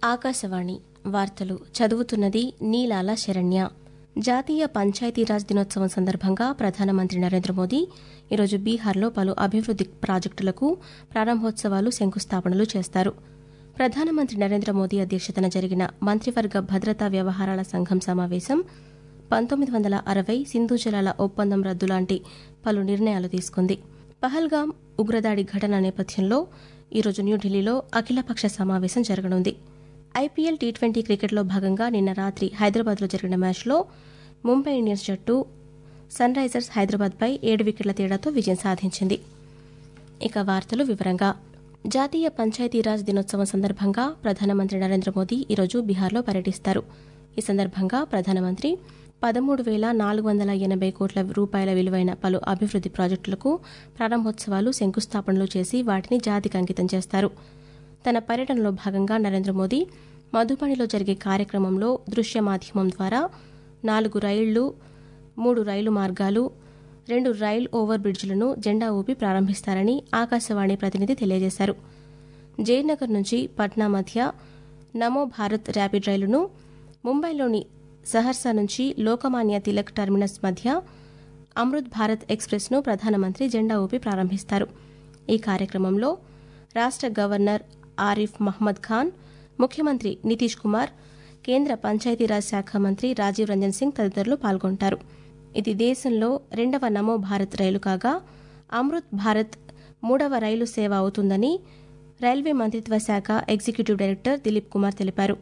ఆకాశవాణి వార్తలు చదువుతున్నది నీలాల శరణ్య జాతీయ పంచాయతీరాజ్ దినోత్సవం సందర్భంగా ప్రధానమంత్రి నరేంద్ర మోదీ ఈరోజు బీహార్లో పలు అభివృద్ది ప్రాజెక్టులకు ప్రారంభోత్సవాలు శంకుస్థాపనలు చేస్తారు ప్రధానమంత్రి నరేంద్ర మోదీ అధ్యక్షతన జరిగిన మంత్రివర్గ భద్రతా వ్యవహారాల సంఘం సమావేశం పంతొమ్మిది వందల అరవై సింధు జలాల ఒప్పందం రద్దు లాంటి పలు నిర్ణయాలు తీసుకుంది పహల్గాం ఉగ్రదాడి ఘటన నేపథ్యంలో ఈరోజు న్యూఢిల్లీలో అఖిలపక్ష సమావేశం జరగనుంది ఐపీఎల్ టీ ట్వంటీ క్రికెట్లో భాగంగా నిన్న రాత్రి హైదరాబాద్లో జరిగిన మ్యాచ్లో ముంబై ఇండియన్స్ జట్టు సన్ రైజర్స్ హైదరాబాద్పై ఏడు వికెట్ల తేడాతో విజయం సాధించింది ఇక వార్తలు వివరంగా జాతీయ పంచాయతీరాజ్ దినోత్సవం సందర్భంగా ప్రధానమంత్రి నరేంద్ర మోదీ ఈరోజు బీహార్లో పర్యటిస్తారు ఈ సందర్భంగా ప్రధానమంత్రి పదమూడు వేల నాలుగు వందల ఎనభై కోట్ల రూపాయల విలువైన పలు అభివృద్ది ప్రాజెక్టులకు ప్రారంభోత్సవాలు శంకుస్థాపనలు చేసి వాటిని జాతికి అంకితం చేస్తారు తన పర్యటనలో భాగంగా నరేంద్ర మోదీ మధుబనిలో జరిగే కార్యక్రమంలో దృశ్య మాధ్యమం ద్వారా నాలుగు రైళ్లు మూడు రైలు మార్గాలు రెండు రైల్ ఓవర్ బ్రిడ్జ్లను జెండా ఊపి ప్రారంభిస్తారని ఆకాశవాణి ప్రతినిధి తెలియజేశారు జయనగర్ నుంచి పట్నా మధ్య నమో భారత్ ర్యాపిడ్ రైలును ముంబైలోని సహర్సా నుంచి లోకమాన్య తిలక్ టెర్మినస్ మధ్య అమృత్ భారత్ ఎక్స్ప్రెస్ను ప్రధానమంత్రి జెండా ఊపి ప్రారంభిస్తారు ఈ కార్యక్రమంలో రాష్ట గవర్నర్ ఆరిఫ్ మహ్మద్ ఖాన్ ముఖ్యమంత్రి నితీష్ కుమార్ కేంద్ర పంచాయతీరాజ్ శాఖ మంత్రి రాజీవ్ రంజన్ సింగ్ తదితరులు పాల్గొంటారు ఇది దేశంలో రెండవ నమో భారత్ రైలు కాగా అమృత్ భారత్ మూడవ రైలు సేవ అవుతుందని రైల్వే మంత్రిత్వ శాఖ ఎగ్జిక్యూటివ్ డైరెక్టర్ దిలీప్ కుమార్ తెలిపారు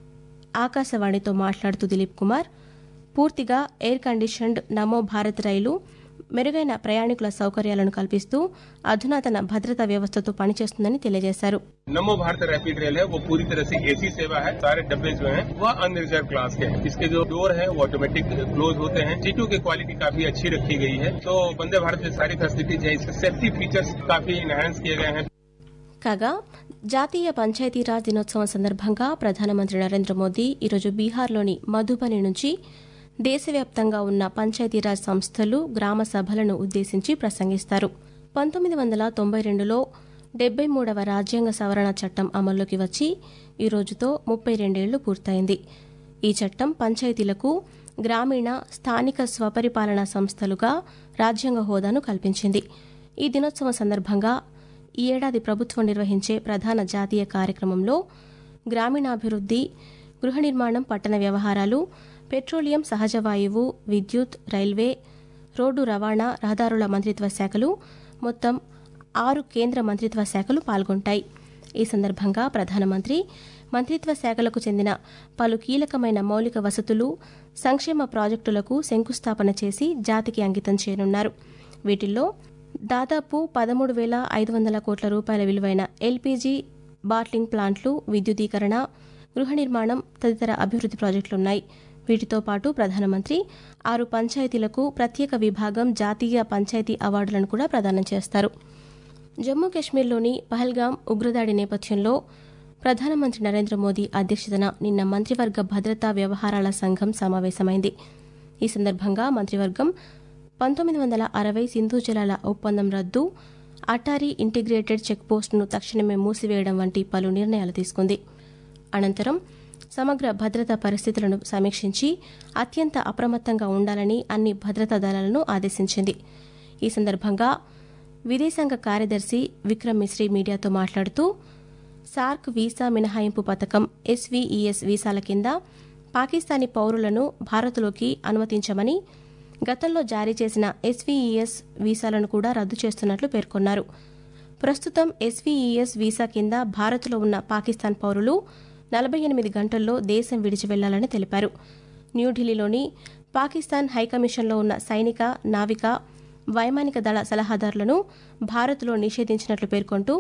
ఆకాశవాణితో మాట్లాడుతూ దిలీప్ కుమార్ పూర్తిగా ఎయిర్ కండిషన్డ్ నమో భారత్ రైలు మెరుగైన ప్రయాణికుల సౌకర్యాలను కల్పిస్తూ అధునాతన భద్రతా వ్యవస్థతో పనిచేస్తుందని తెలియజేశారు नमो भारत रैपिड रेल है वो पूरी तरह से एसी सेवा है सारे डब्बे जो हैं वह अनरिजर्व क्लास के हैं इसके जो डोर है वो ऑटोमेटिक क्लोज होते हैं सीटों की क्वालिटी काफी अच्छी रखी गई है तो वंदे भारत में सारी फैसिलिटीज है इसके सेफ्टी फीचर्स काफी इनहेंस किए गए हैं కాగా జాతీయ పంచాయతీరాజ్ దినోత్సవం సందర్భంగా ప్రధానమంత్రి నరేంద్ర మోదీ ఈరోజు బీహార్లోని మధుబని నుంచి దేశవ్యాప్తంగా ఉన్న పంచాయతీరాజ్ సంస్థలు గ్రామ సభలను ఉద్దేశించి ప్రసంగిస్తారు పంతొమ్మిది వందల తొంభై రెండులో డెబ్బై మూడవ రాజ్యాంగ సవరణ చట్టం అమల్లోకి వచ్చి ఈ రోజుతో ముప్పై రెండేళ్లు పూర్తయింది ఈ చట్టం పంచాయతీలకు గ్రామీణ స్థానిక స్వపరిపాలనా సంస్థలుగా రాజ్యాంగ హోదాను కల్పించింది ఈ దినోత్సవం సందర్భంగా ఈ ఏడాది ప్రభుత్వం నిర్వహించే ప్రధాన జాతీయ కార్యక్రమంలో గ్రామీణాభివృద్ది గృహ నిర్మాణం పట్టణ వ్యవహారాలు పెట్రోలియం సహజ వాయువు విద్యుత్ రైల్వే రోడ్డు రవాణా రహదారుల మంత్రిత్వ శాఖలు మొత్తం ఆరు కేంద్ర మంత్రిత్వ శాఖలు పాల్గొంటాయి ఈ సందర్భంగా ప్రధానమంత్రి మంత్రిత్వ శాఖలకు చెందిన పలు కీలకమైన మౌలిక వసతులు సంక్షేమ ప్రాజెక్టులకు శంకుస్థాపన చేసి జాతికి అంకితం చేయనున్నారు వీటిల్లో దాదాపు పదమూడు వేల ఐదు వందల కోట్ల రూపాయల విలువైన ఎల్పీజీ బాట్లింగ్ ప్లాంట్లు విద్యుదీకరణ గృహ నిర్మాణం తదితర అభివృద్ది ప్రాజెక్టులున్నాయి వీటితో పాటు ప్రధానమంత్రి ఆరు పంచాయతీలకు ప్రత్యేక విభాగం జాతీయ పంచాయతీ అవార్డులను కూడా ప్రదానం చేస్తారు జమ్మూ కాశ్మీర్లోని పహల్గాం ఉగ్రదాడి నేపథ్యంలో ప్రధానమంత్రి నరేంద్ర మోదీ అధ్యక్షతన నిన్న మంత్రివర్గ భద్రతా వ్యవహారాల సంఘం సమావేశమైంది ఈ సందర్భంగా మంత్రివర్గం పంతొమ్మిది వందల అరవై సింధు జలాల ఒప్పందం రద్దు అటారీ ఇంటిగ్రేటెడ్ చెక్పోస్టును తక్షణమే మూసివేయడం వంటి పలు నిర్ణయాలు తీసుకుంది అనంతరం సమగ్ర భద్రతా పరిస్థితులను సమీక్షించి అత్యంత అప్రమత్తంగా ఉండాలని అన్ని భద్రతా దళాలను ఆదేశించింది ఈ సందర్భంగా విదేశాంగ కార్యదర్శి విక్రమ్ మిశ్రీ మీడియాతో మాట్లాడుతూ సార్క్ వీసా మినహాయింపు పథకం ఎస్వీఈఎస్ వీసాల కింద పాకిస్తానీ పౌరులను భారత్లోకి అనుమతించమని గతంలో జారీ చేసిన ఎస్వీఈఎస్ వీసాలను కూడా రద్దు చేస్తున్నట్లు పేర్కొన్నారు ప్రస్తుతం ఎస్వీఈఎస్ వీసా కింద భారత్లో ఉన్న పాకిస్తాన్ పౌరులు నలభై ఎనిమిది గంటల్లో దేశం విడిచి వెళ్లాలని తెలిపారు న్యూఢిల్లీలోని పాకిస్తాన్ హైకమిషన్లో ఉన్న సైనిక నావిక వైమానిక దళ సలహాదారులను భారత్లో నిషేధించినట్లు పేర్కొంటూ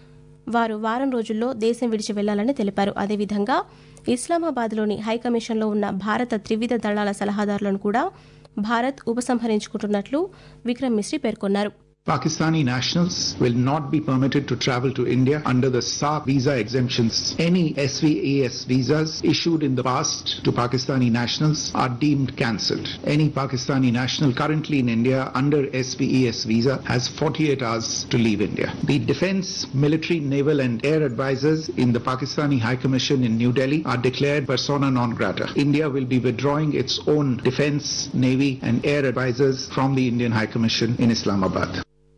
వారు వారం రోజుల్లో దేశం విడిచి వెళ్లాలని తెలిపారు అదేవిధంగా ఇస్లామాబాద్లోని హైకమిషన్లో ఉన్న భారత త్రివిధ దళాల సలహాదారులను కూడా భారత్ ఉపసంహరించుకుంటున్నట్లు విక్రమ్ మిశ్రీ పేర్కొన్నారు Pakistani nationals will not be permitted to travel to India under the SARC visa exemptions. Any SVAS visas issued in the past to Pakistani nationals are deemed cancelled. Any Pakistani national currently in India under SVES visa has 48 hours to leave India. The defense, military, naval and air advisors in the Pakistani High Commission in New Delhi are declared persona non grata. India will be withdrawing its own defense, navy and air advisors from the Indian High Commission in Islamabad.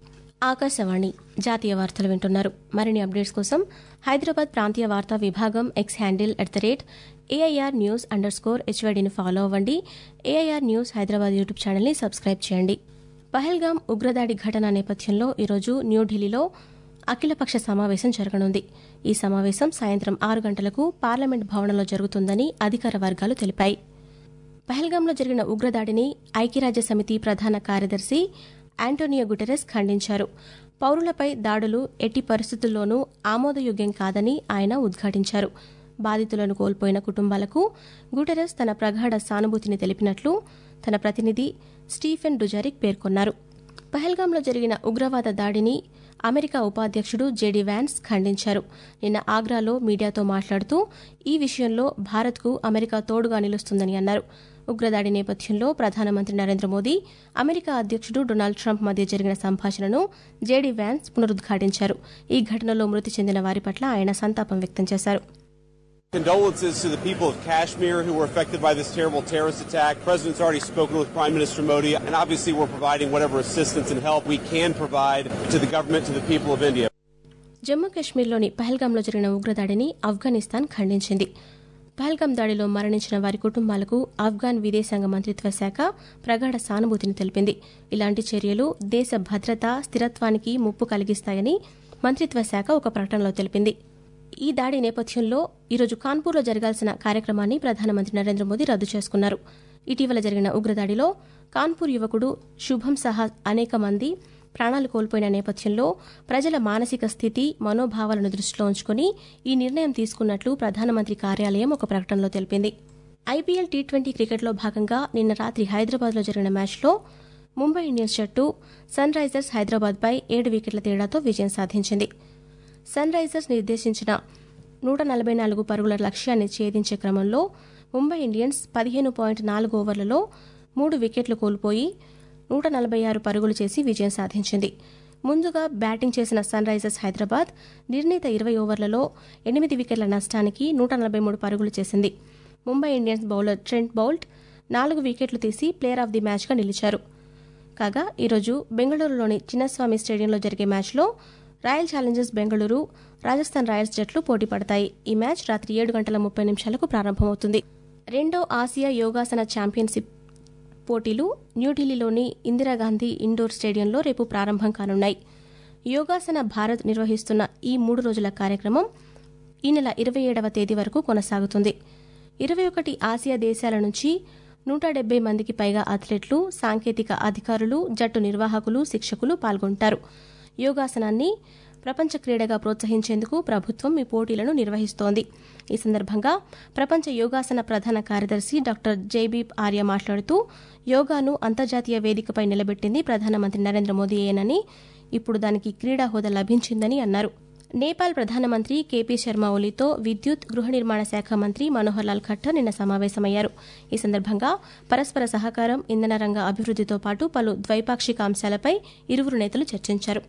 Akashvani జాతీయ వార్తలు వింటున్నారు మరిన్ని updates కోసం హైదరాబాద్ ప్రాంతీయ వార్తా విభాగం X handle at the rate AIR news underscore హెచ్వైడీని follow అవ్వండి ఏఐఆర్ న్యూస్ హైదరాబాద్ యూట్యూబ్ ఛానల్ని సబ్స్క్రైబ్ చేయండి పహల్గాం ఉగ్రదాడి ఘటన నేపథ్యంలో ఈరోజు న్యూఢిల్లీలో అఖిలపక్ష సమావేశం జరగనుంది ఈ సమావేశం సాయంత్రం ఆరు గంటలకు పార్లమెంట్ భవనంలో జరుగుతుందని అధికార వర్గాలు తెలిపాయి పహల్గాంలో జరిగిన ఉగ్రదాడిని ఐక్యరాజ్య సమితి ప్రధాన కార్యదర్శి యాంటోనియో గుటెరెస్ ఖండించారు పౌరులపై దాడులు ఎట్టి పరిస్థితుల్లోనూ ఆమోదయోగ్యం కాదని ఆయన ఉద్ఘాటించారు బాధితులను కోల్పోయిన కుటుంబాలకు గుటెరెస్ తన ప్రగాఢ సానుభూతిని తెలిపినట్లు తన ప్రతినిధి స్టీఫెన్ డుజారిక్ పేర్కొన్నారు పహల్గాంలో జరిగిన ఉగ్రవాద దాడిని అమెరికా ఉపాధ్యక్షుడు జేడీ వ్యాన్స్ ఖండించారు నిన్న ఆగ్రాలో మీడియాతో మాట్లాడుతూ ఈ విషయంలో భారత్కు అమెరికా తోడుగా నిలుస్తుందని అన్నారు ఉగ్రదాడి నేపథ్యంలో ప్రధానమంత్రి నరేంద్ర మోదీ అమెరికా అధ్యక్షుడు డొనాల్డ్ ట్రంప్ మధ్య జరిగిన సంభాషణను జేడీ వ్యాన్స్ పునరుద్ఘాటించారు ఈ ఘటనలో మృతి చెందిన వారి పట్ల ఆయన సంతాపం వ్యక్తం చేశారు Condolences to the people of Kashmir who were affected by this terrible terrorist attack. The President's already spoken with Prime Minister Modi, and obviously we're providing whatever assistance and help we can provide to the government, to the people of India. Jammu కశ్మీర్లోని పహల్గాంలో జరిగిన ఉగ్రదాడిని ఆఫ్ఘనిస్తాన్ ఖండించింది పహల్గాం దాడిలో మరణించిన వారి కుటుంబాలకు ఆఫ్ఘాన్ విదేశాంగ మంత్రిత్వ శాఖ ప్రగాఢ సానుభూతిని తెలిపింది ఇలాంటి చర్యలు దేశ భద్రత స్థిరత్వానికి ముప్పు కలిగిస్తాయని మంత్రిత్వ శాఖ ఒక ప్రకటనలో తెలిపింది ఈ దాడి నేపథ్యంలో ఈరోజు కాన్పూర్లో జరగాల్సిన కార్యక్రమాన్ని ప్రధానమంత్రి నరేంద్ర మోదీ రద్దు చేసుకున్నారు ఇటీవల జరిగిన ఉగ్రదాడిలో కాన్పూర్ యువకుడు శుభం సహా అనేక మంది ప్రాణాలు కోల్పోయిన నేపథ్యంలో ప్రజల మానసిక స్థితి మనోభావాలను దృష్టిలో ఉంచుకుని ఈ నిర్ణయం తీసుకున్నట్లు ప్రధానమంత్రి కార్యాలయం ఒక ప్రకటనలో తెలిపింది ఐపీఎల్ టీ ట్వంటీ క్రికెట్లో భాగంగా నిన్న రాత్రి హైదరాబాద్లో జరిగిన మ్యాచ్లో ముంబై ఇండియన్స్ జట్టు సన్ రైజర్స్ హైదరాబాద్పై ఏడు వికెట్ల తేడాతో విజయం సాధించింది సన్ రైజర్స్ నిర్దేశించిన నూట నలభై నాలుగు పరుగుల లక్ష్యాన్ని ఛేదించే క్రమంలో ముంబై ఇండియన్స్ పదిహేను పాయింట్ నాలుగు ఓవర్లలో మూడు వికెట్లు కోల్పోయి నూట నలభై ఆరు పరుగులు చేసి విజయం సాధించింది ముందుగా బ్యాటింగ్ చేసిన సన్ రైజర్స్ హైదరాబాద్ నిర్ణీత ఇరవై ఓవర్లలో ఎనిమిది వికెట్ల నష్టానికి నూట నలభై మూడు పరుగులు చేసింది Mumbai Indians bowler Trent Boult నాలుగు వికెట్లు తీసి ప్లేయర్ ఆఫ్ ది మ్యాచ్గా నిలిచారు కాగా ఈరోజు బెంగళూరులోని చిన్నస్వామి స్టేడియంలో జరిగే మ్యాచ్లో Royal Challengers Bengaluru Rajasthan Royals జట్లు పోటీ పడతాయి ఈ మ్యాచ్ రాత్రి ఏడు గంటల ముప్పై నిమిషాలకు ప్రారంభమవుతుంది రెండో ఆసియా యోగాసన ఛాంపియన్షిప్ పోటీలు న్యూఢిల్లీలోని ఇందిరాగాంధీ ఇండోర్ స్టేడియంలో రేపు ప్రారంభం కానున్నాయి యోగాసన భారత్ నిర్వహిస్తున్న ఈ మూడు రోజుల కార్యక్రమం ఈ నెల ఇరవై ఏడవ తేదీ వరకు కొనసాగుతుంది ఇరవై ఒకటి ఆసియా దేశాల నుంచి నూట డెబ్బై మందికి పైగా అథ్లెట్లు సాంకేతిక అధికారులు జట్టు నిర్వాహకులు శిక్షకులు పాల్గొంటారు యోగాసనాన్ని ప్రపంచ క్రీడగా ప్రోత్సహించేందుకు ప్రభుత్వం ఈ పోటీలను నిర్వహిస్తోంది ఈ సందర్భంగా ప్రపంచ యోగాసన ప్రధాన కార్యదర్శి డాక్టర్ జైబీప్ ఆర్య మాట్లాడుతూ యోగాను అంతర్జాతీయ వేదికపై నిలబెట్టింది ప్రధానమంత్రి నరేంద్ర మోదీయేనని ఇప్పుడు దానికి క్రీడా హోదా లభించిందని అన్నారు నేపాల్ ప్రధానమంత్రి కేపీ శర్మ ఓలీతో విద్యుత్ గృహ నిర్మాణ శాఖ మంత్రి మనోహర్ లాల్ ఖట్టర్ నిన్న సమావేశమయ్యారు ఈ సందర్భంగా పరస్పర సహకారం ఇంధన రంగ అభివృద్దితో పాటు పలు ద్వైపాక్షిక అంశాలపై ఇరువురు నేతలు చర్చించారు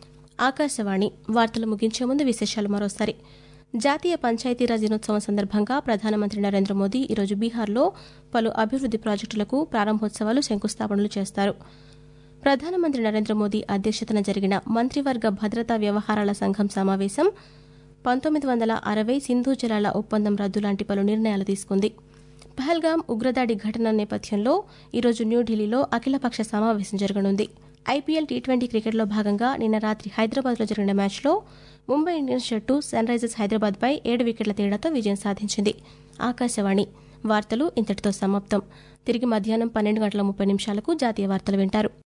ఆకాశవాణి వార్తలు ముగించే ముందు విశేషాలు మరోసారి జాతీయ పంచాయతీరాజ్ దినోత్సవం సందర్భంగా ప్రధానమంత్రి నరేంద్ర మోదీ ఈరోజు బీహార్లో పలు అభివృద్ది ప్రాజెక్టులకు ప్రారంభోత్సవాలు శంకుస్థాపనలు చేస్తారు ప్రధానమంత్రి నరేంద్ర మోదీ అధ్యక్షతన జరిగిన మంత్రివర్గ భద్రతా వ్యవహారాల సంఘం సమావేశం పంతొమ్మిది వందల అరవై సింధు జలాల ఒప్పందం రద్దు లాంటి పలు నిర్ణయాలు తీసుకుంది పహల్గాం ఉగ్రదాడి ఘటన నేపథ్యంలో ఈరోజు న్యూఢిల్లీలో అఖిలపక్ష సమావేశం జరగనుంది ఐపీఎల్ టీ ట్వంటీ క్రికెట్లో భాగంగా నిన్న రాత్రి హైదరాబాద్లో జరిగిన మ్యాచ్లో ముంబై ఇండియన్స్ జట్టు సన్ రైజర్స్ హైదరాబాద్పై ఏడు వికెట్ల తేడాతో విజయం సాధించింది ఆకాశవాణి వార్తలు ఇంతటితో సమాప్తం తిరిగి మధ్యాహ్నం పన్నెండు గంటల ముప్పై నిమిషాలకు జాతీయ వార్తలు వింటారు